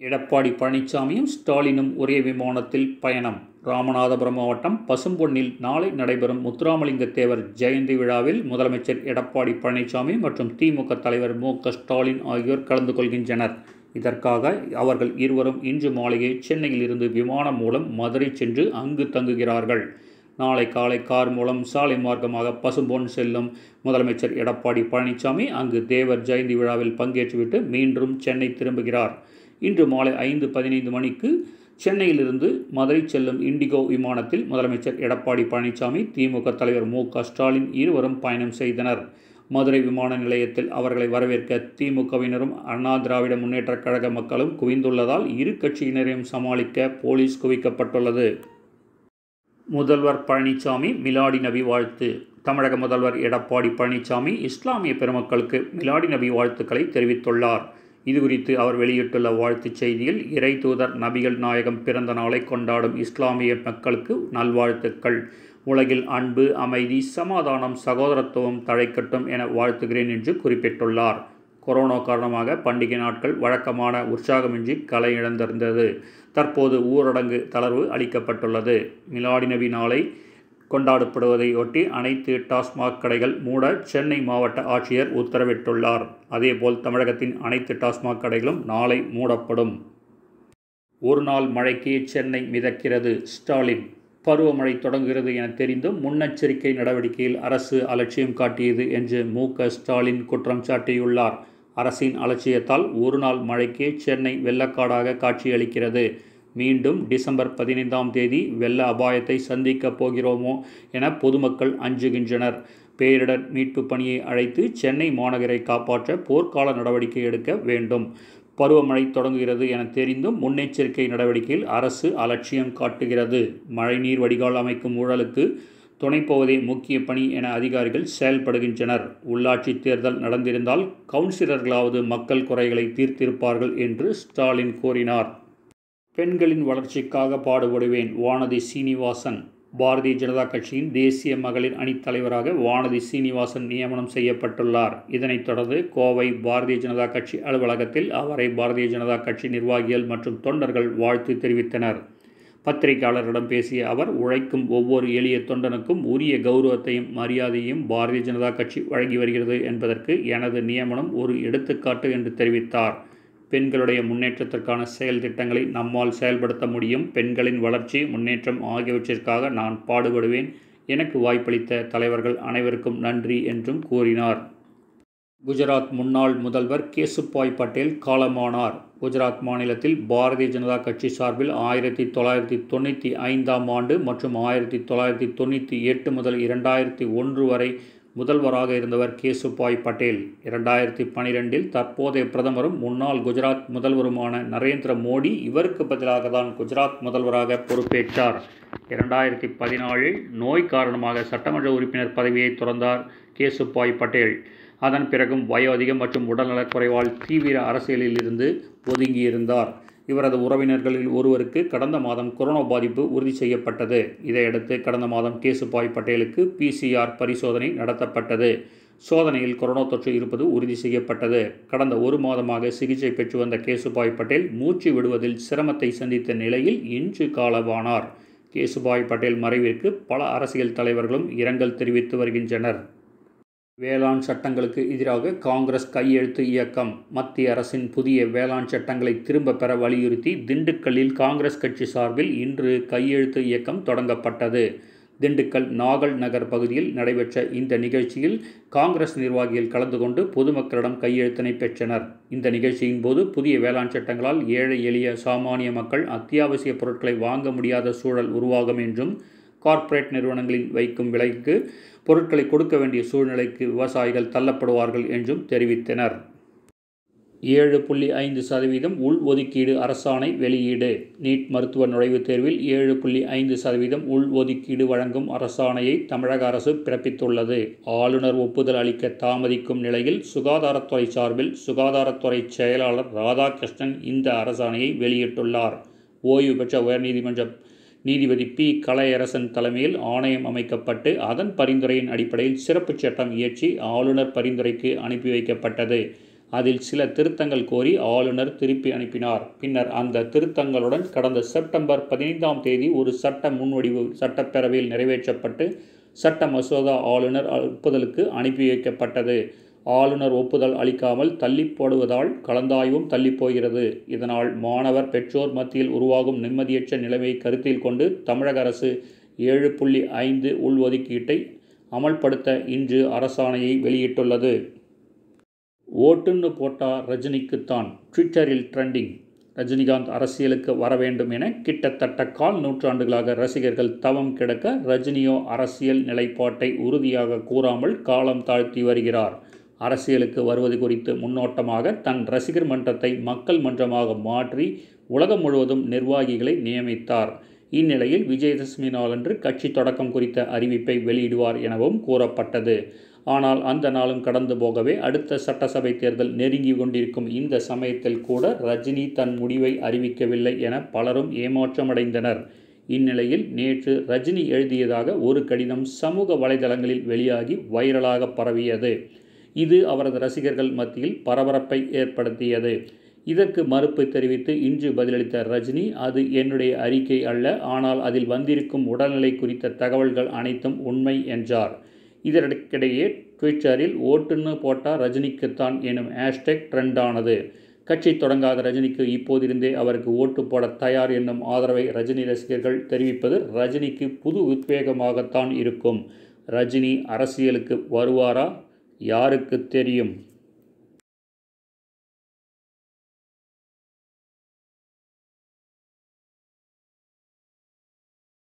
எடப்பாடி பழனிசாமியும் ஸ்டாலினும் ஒரே விமானத்தில் பயணம் ராமநாதபுரம் மாவட்டம் பசும்பொன்னில் நாளை நடைபெறும் முத்துராமலிங்க தேவர் ஜெயந்தி விழாவில் முதலமைச்சர் எடப்பாடி பழனிசாமி மற்றும் திமுக தலைவர் மு க ஸ்டாலின் ஆகியோர் கலந்து கொள்கின்றனர் இதற்காக அவர்கள் இருவரும் இன்று மாலையே சென்னையில் இருந்து விமானம் மூலம் மதுரை சென்று அங்கு தங்குகிறார்கள் நாளை காலை கார் மூலம் சாலை மார்க்கமாக பசும்பொன் செல்லும் முதலமைச்சர் எடப்பாடி பழனிசாமி அங்கு தேவர் ஜெயந்தி விழாவில் பங்கேற்றுவிட்டு மீண்டும் சென்னை திரும்புகிறார் இன்று மாலை ஐந்து பதினைந்து மணிக்கு சென்னையிலிருந்து மதுரை செல்லும் இண்டிகோ விமானத்தில் முதலமைச்சர் எடப்பாடி பழனிசாமி திமுக தலைவர் மு க ஸ்டாலின் இருவரும் பயணம் செய்தனர் மதுரை விமான நிலையத்தில் அவர்களை வரவேற்க திமுகவினரும் அண்ணா திராவிட முன்னேற்றக் கழக மக்களும் குவிந்துள்ளதால் இரு கட்சியினரையும் சமாளிக்க போலீஸ் குவிக்கப்பட்டுள்ளது முதல்வர் பழனிசாமி மிலாடி நபி வாழ்த்து தமிழக முதல்வர் எடப்பாடி பழனிசாமி இஸ்லாமிய பெருமக்களுக்கு மிலாடி நபி வாழ்த்துக்களை தெரிவித்துள்ளார் இதுகுறித்து அவர் வெளியிட்டுள்ள வாழ்த்துச் செய்தியில் இறை தூதர் நபிகள் நாயகம் பிறந்த நாளை கொண்டாடும் இஸ்லாமிய மக்களுக்கு நல்வாழ்த்துக்கள் உலகில் அன்பு அமைதி சமாதானம் சகோதரத்துவம் தழைக்கட்டும் என வாழ்த்துகிறேன் என்று குறிப்பிட்டுள்ளார் கொரோனா காரணமாக பண்டிகை நாட்கள் வழக்கமான உற்சாகமின்றி கலை இழந்திருந்தது தற்போது ஊரடங்கு தளர்வு அளிக்கப்பட்டுள்ளது மிலாடி நபி நாளை கொண்டாடப்படுவதையொட்டி அனைத்து டாஸ்மாக் கடைகள் மூட சென்னை மாவட்ட ஆட்சியர் உத்தரவிட்டுள்ளார் அதேபோல் தமிழகத்தின் அனைத்து டாஸ்மாக் கடைகளும் நாளை மூடப்படும் ஒரு நாள் மழைக்கு சென்னை மிதக்கிறது ஸ்டாலின் பருவமழை தொடங்குகிறது என தெரிந்தும் முன்னெச்சரிக்கை நடவடிக்கையில் அரசு அலட்சியம் காட்டியது என்று மு க ஸ்டாலின் குற்றம் சாட்டியுள்ளார் அரசின் அலட்சியத்தால் ஒரு நாள் மழைக்கே சென்னை வெள்ளக்காடாக காட்சியளிக்கிறது மீண்டும் டிசம்பர் பதினைந்தாம் தேதி வெள்ள அபாயத்தை சந்திக்கப் போகிறோமோ என பொதுமக்கள் அஞ்சுகின்றனர் பேரிடர் மீட்பு பணியை அழைத்து சென்னை மாநகரை காப்பாற்ற போர்க்கால நடவடிக்கை எடுக்க வேண்டும் பருவமழை தொடங்குகிறது என தெரிந்தும் முன்னெச்சரிக்கை நடவடிக்கையில் அரசு அலட்சியம் காட்டுகிறது மழைநீர் வடிகால் அமைக்கும் ஊழலுக்கு துணைப்போவதே முக்கிய பணி என அதிகாரிகள் செயல்படுகின்றனர் உள்ளாட்சி தேர்தல் நடந்திருந்தால் கவுன்சிலர்களாவது மக்கள் குறைகளை தீர்த்திருப்பார்கள் என்று ஸ்டாலின் கூறினார் பெண்களின் வளர்ச்சிக்காக பாடுபடுவேன் வானதி சீனிவாசன் பாரதிய ஜனதா கட்சியின் தேசிய மகளிர் அணித் தலைவராக வானதி சீனிவாசன் நியமனம் செய்யப்பட்டுள்ளார் இதனைத் தொடர்ந்து கோவை பாரதிய ஜனதா கட்சி அலுவலகத்தில் அவரை பாரதிய ஜனதா கட்சி நிர்வாகிகள் மற்றும் தொண்டர்கள் வாழ்த்து தெரிவித்தனர் பத்திரிகையாளர்களிடம் பேசிய அவர் உழைக்கும் ஒவ்வொரு எளிய தொண்டனுக்கும் உரிய கௌரவத்தையும் மரியாதையும் பாரதிய ஜனதா கட்சி வழங்கி வருகிறது என்பதற்கு எனது நியமனம் ஒரு எடுத்துக்காட்டு என்று தெரிவித்தார் பெண்களுடைய முன்னேற்றத்திற்கான செயல் திட்டங்களை நம்மால் செயல்படுத்த முடியும் பெண்களின் வளர்ச்சி முன்னேற்றம் ஆகியவற்றிற்காக நான் பாடுபடுவேன் எனக்கு வாய்ப்பளித்த தலைவர்கள் அனைவருக்கும் நன்றி என்றும் கூறினார் குஜராத் முன்னாள் முதல்வர் கேசுபாய் பட்டேல் காலமானார் குஜராத் மாநிலத்தில் பாரதிய ஜனதா கட்சி சார்பில் ஆயிரத்தி தொள்ளாயிரத்தி தொண்ணூற்றி ஐந்தாம் ஆண்டு மற்றும் ஆயிரத்தி தொள்ளாயிரத்தி தொண்ணூற்றி எட்டு முதல் இரண்டாயிரத்தி ஒன்று வரை முதல்வராக இருந்தவர் கேசுபாய் பட்டேல் இரண்டாயிரத்தி பனிரெண்டில் தற்போதைய பிரதமரும் முன்னாள் குஜராத் முதல்வருமான நரேந்திர மோடி இவருக்கு பதிலாக தான் குஜராத் முதல்வராக பொறுப்பேற்றார் இரண்டாயிரத்தி பதினாலில் நோய் காரணமாக சட்டமன்ற உறுப்பினர் பதவியை துறந்தார் கேசுபாய் பட்டேல் அதன் பிறகும் வயோதிகம் மற்றும் உடல்நலக் குறைவால் தீவிர அரசியலில் இருந்து ஒதுங்கியிருந்தார் இவரது உறவினர்களில் ஒருவருக்கு கடந்த மாதம் கொரோனா பாதிப்பு உறுதி செய்யப்பட்டது இதையடுத்து கடந்த மாதம் கேசுபாய் பட்டேலுக்கு பிசிஆர் பரிசோதனை நடத்தப்பட்டது சோதனையில் கொரோனா தொற்று இருப்பது உறுதி செய்யப்பட்டது கடந்த ஒரு மாதமாக சிகிச்சை பெற்று வந்த கேசுபாய் பட்டேல் மூச்சு விடுவதில் சிரமத்தை சந்தித்த நிலையில் இன்று காலமானார் கேசுபாய் பட்டேல் மறைவிற்கு பல அரசியல் தலைவர்களும் இரங்கல் தெரிவித்து வருகின்றனர் வேளாண் சட்டங்களுக்கு எதிராக காங்கிரஸ் கையெழுத்து இயக்கம் மத்திய அரசின் புதிய வேளாண் சட்டங்களை திரும்ப பெற வலியுறுத்தி திண்டுக்கல்லில் காங்கிரஸ் கட்சி சார்பில் இன்று கையெழுத்து இயக்கம் தொடங்கப்பட்டது திண்டுக்கல் நாகல் நகர் பகுதியில் நடைபெற்ற இந்த நிகழ்ச்சியில் காங்கிரஸ் நிர்வாகிகள் கலந்து கொண்டு பொதுமக்களிடம் கையெழுத்தினை பெற்றனர் இந்த நிகழ்ச்சியின் போது புதிய வேளாண் சட்டங்களால் ஏழை எளிய சாமானிய மக்கள் அத்தியாவசிய பொருட்களை வாங்க முடியாத சூழல் உருவாகும் என்றும் கார்ப்பரேட் நிறுவனங்களின் வைக்கும் விலைக்கு பொருட்களை கொடுக்க வேண்டிய சூழ்நிலைக்கு விவசாயிகள் தள்ளப்படுவார்கள் என்றும் தெரிவித்தனர் ஏழு புள்ளி ஐந்து சதவீதம் உள் ஒதுக்கீடு அரசாணை வெளியீடு நீட் மருத்துவ நுழைவுத் தேர்வில் ஏழு புள்ளி ஐந்து சதவீதம் உள் ஒதுக்கீடு வழங்கும் அரசாணையை தமிழக அரசு பிறப்பித்துள்ளது ஆளுநர் ஒப்புதல் அளிக்க தாமதிக்கும் நிலையில் சுகாதாரத்துறை சார்பில் சுகாதாரத்துறை செயலாளர் ராதாகிருஷ்ணன் இந்த அரசாணையை வெளியிட்டுள்ளார் ஓய்வு பெற்ற உயர்நீதிமன்ற நீதிபதி பி கலையரசன் தலைமையில் ஆணையம் அமைக்கப்பட்டு அதன் பரிந்துரையின் அடிப்படையில் சிறப்புச் சட்டம் இயற்றி ஆளுநர் பரிந்துரைக்கு அனுப்பி வைக்கப்பட்டது அதில் சில திருத்தங்கள் கோரி ஆளுநர் திருப்பி அனுப்பினார் பின்னர் அந்த திருத்தங்களுடன் கடந்த செப்டம்பர் பதினைந்தாம் தேதி ஒரு சட்ட முன்வடிவு சட்டப்பேரவையில் நிறைவேற்றப்பட்டு சட்ட மசோதா ஆளுநர் ஒப்புதலுக்கு அனுப்பி வைக்கப்பட்டது ஆளுநர் ஒப்புதல் அளிக்காமல் தள்ளி போடுவதால் கலந்தாய்வும் தள்ளி போகிறது இதனால் மாணவர் பெற்றோர் மத்தியில் உருவாகும் நிம்மதியற்ற நிலைமையை கருத்தில் கொண்டு தமிழக அரசு ஏழு புள்ளி ஐந்து உள்ஒதுக்கீட்டை அமல்படுத்த இன்று அரசாணையை வெளியிட்டுள்ளது ஓட்டுன்னு போட்டா ரஜினிக்குத்தான் ட்விட்டரில் ட்ரெண்டிங் ரஜினிகாந்த் அரசியலுக்கு வர வேண்டும் என கிட்டத்தட்ட கால் நூற்றாண்டுகளாக ரசிகர்கள் தவம் கிடக்க ரஜினியோ அரசியல் நிலைப்பாட்டை உறுதியாக கூறாமல் காலம் தாழ்த்தி வருகிறார் அரசியலுக்கு வருவது குறித்து முன்னோட்டமாக தன் ரசிகர் மன்றத்தை மக்கள் மன்றமாக மாற்றி உலகம் முழுவதும் நிர்வாகிகளை நியமித்தார் இந்நிலையில் விஜயதசமி நாளன்று கட்சி தொடக்கம் குறித்த அறிவிப்பை வெளியிடுவார் எனவும் கூறப்பட்டது ஆனால் அந்த நாளும் கடந்து போகவே அடுத்த சட்டசபை தேர்தல் நெருங்கி கொண்டிருக்கும் இந்த சமயத்தில் கூட ரஜினி தன் முடிவை அறிவிக்கவில்லை என பலரும் ஏமாற்றமடைந்தனர் இந்நிலையில் நேற்று ரஜினி எழுதியதாக ஒரு கடிதம் சமூக வலைதளங்களில் வெளியாகி வைரலாக பரவியது இது அவரது ரசிகர்கள் மத்தியில் பரபரப்பை ஏற்படுத்தியது இதற்கு மறுப்பு தெரிவித்து இன்று பதிலளித்த ரஜினி அது என்னுடைய அறிக்கை அல்ல ஆனால் அதில் வந்திருக்கும் உடல்நிலை குறித்த தகவல்கள் அனைத்தும் உண்மை என்றார் இதற்கிடையே ட்விட்டரில் ஓட்டுன்னு போட்டா ரஜினிக்குத்தான் எனும் ஹேஷ்டேக் ட்ரெண்டானது கட்சி தொடங்காத ரஜினிக்கு இப்போதிருந்தே அவருக்கு ஓட்டு போட தயார் என்னும் ஆதரவை ரஜினி ரசிகர்கள் தெரிவிப்பது ரஜினிக்கு புது உத்வேகமாகத்தான் இருக்கும் ரஜினி அரசியலுக்கு வருவாரா யாருக்கு தெரியும்